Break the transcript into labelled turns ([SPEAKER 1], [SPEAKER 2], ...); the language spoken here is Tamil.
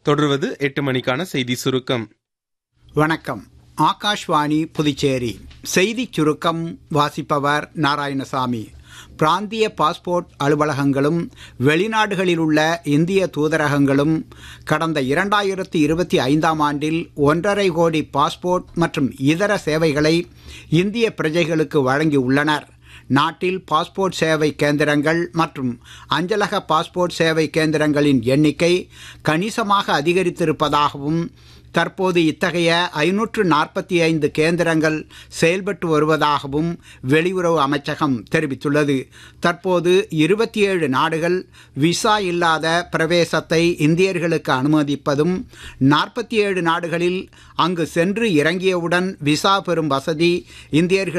[SPEAKER 1] தொடர்வது எட்டு மணிக்கான செய்தி சுருக்கம்
[SPEAKER 2] வணக்கம் ஆகாஷ்வாணி புதுச்சேரி செய்திச் சுருக்கம் வாசிப்பவர் நாராயணசாமி பிராந்திய பாஸ்போர்ட் அலுவலகங்களும் வெளிநாடுகளில் உள்ள இந்திய தூதரகங்களும் கடந்த இரண்டாயிரத்தி இருபத்தி ஐந்தாம் ஆண்டில் ஒன்றரை கோடி பாஸ்போர்ட் மற்றும் இதர சேவைகளை இந்திய பிரஜைகளுக்கு வழங்கியுள்ளனர் நாட்டில் பாஸ்போர்ட் சேவை கேந்திரங்கள் மற்றும் அஞ்சலக பாஸ்போர்ட் சேவை கேந்திரங்களின் எண்ணிக்கை கணிசமாக அதிகரித்திருப்பதாகவும் தற்போது இத்தகைய ஐநூற்று நாற்பத்தி ஐந்து கேந்திரங்கள் செயல்பட்டு வருவதாகவும் வெளியுறவு அமைச்சகம் தெரிவித்துள்ளது தற்போது இருபத்தி ஏழு நாடுகள் விசா இல்லாத பிரவேசத்தை இந்தியர்களுக்கு அனுமதிப்பதும் நாற்பத்தி ஏழு நாடுகளில் அங்கு சென்று இறங்கியவுடன் விசா பெறும் வசதி இந்தியர்கள்